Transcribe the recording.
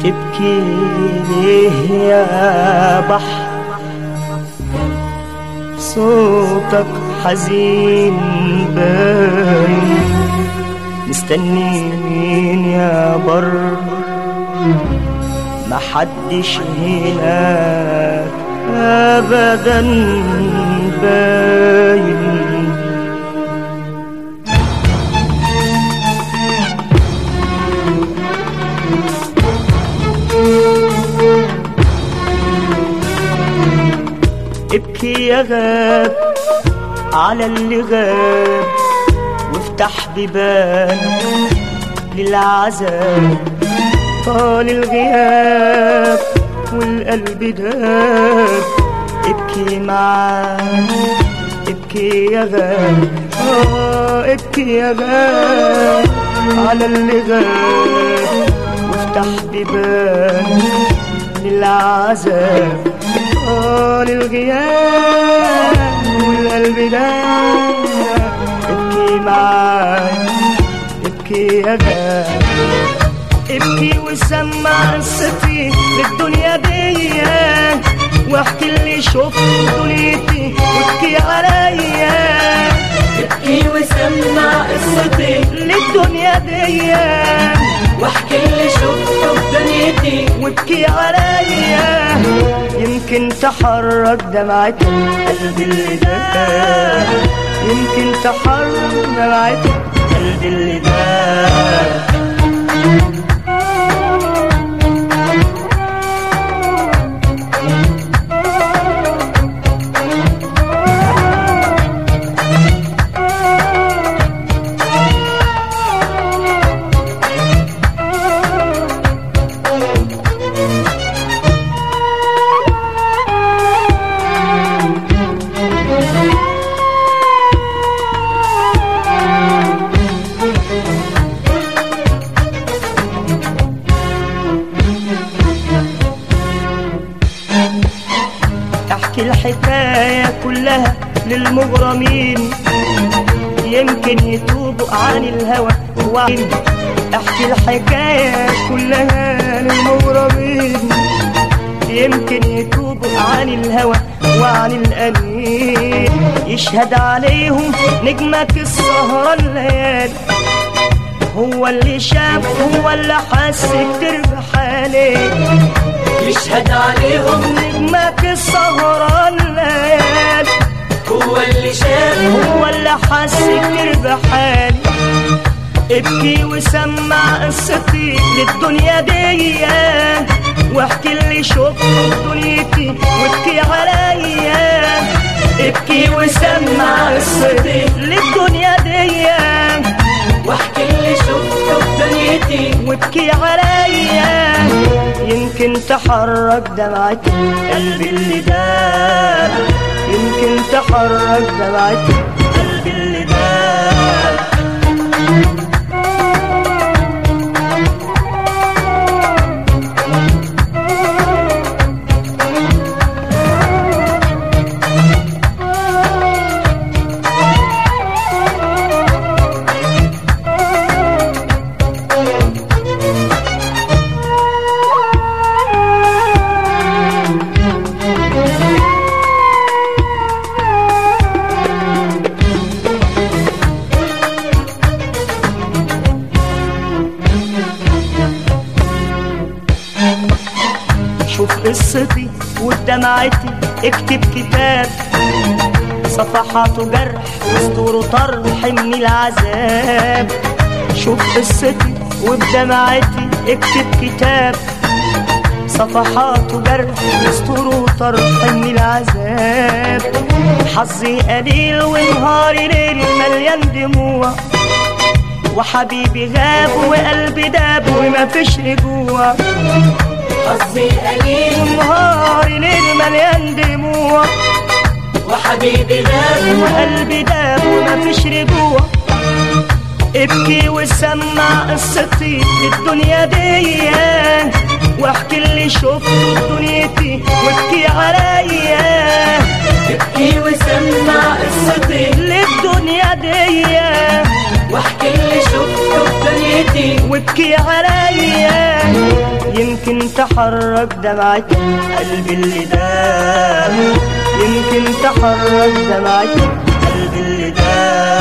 تبكي ليه يا بحر صوتك حزين باين مستني مين يا بر محدش هناك ابدا باين ابكي يا غاب على اللي غاب وافتح بيبان للعذاب طال الغياب والقلب داب ابكي معاه ابكي يا غاب اه ابكي يا غاب على اللي غاب وافتح بيبان للعذاب طال الغياب والقلب ده ابكي معاي ابكي يا غاب ابكي وسمع قصتي للدنيا دي واحكي اللي شفته دنيتي وابكي عليا ابكي وسمع قصتي للدنيا دي واحكي اللي شفته في دنيتي وابكي عليا يمكن تحرك دمعة قلبي اللي ده يمكن تحرك دمعة قلبي اللي ده احكي الحكاية كلها للمغرمين يمكن يتوبوا عن الهوى وعن احكي الحكاية كلها للمغرمين يمكن يتوبوا عن الهوى وعن الأنين يشهد عليهم نجمك السهرة الليالي هو اللي شاف هو اللي حس كتير بحالي يشهد عليهم نجمك السهران الليالي هو اللي شاف هو اللي حس كتير بحالي ابكي وسمع قصتي للدنيا دي واحكي اللي شفته في دنيتي وابكي عليا ابكي وسمع قصتي للدنيا دي واحكي اللي شفته في دنيتي وابكي عليا يمكن تحرك دمعة قلبي اللي داب يمكن تحرك دمعة قلبي اللي داب شوف قصتي ودمعتي اكتب كتاب صفحاته جرح وسطوره طرح من العذاب شوف قصتي وبدمعتي اكتب كتاب صفحاته جرح وسطوره طرح من العذاب حظي قليل ونهاري ليل مليان دموع وحبيبي غاب وقلبي داب ومفيش رجوع حظي قليل نهاري ليل مليان دموع وحبيبي غاب وقلبي داب ومفيش رجوع ابكي وسمع قصتي للدنيا دي واحكي اللي شفته في دنيتي وابكي عليا ابكي وسمع قصتي للدنيا دي واحكي اللي شفته في دنيتي وابكي عليا يمكن تحرك دمعة قلبي اللي دام يمكن تحرك دمعة قلبي اللي دام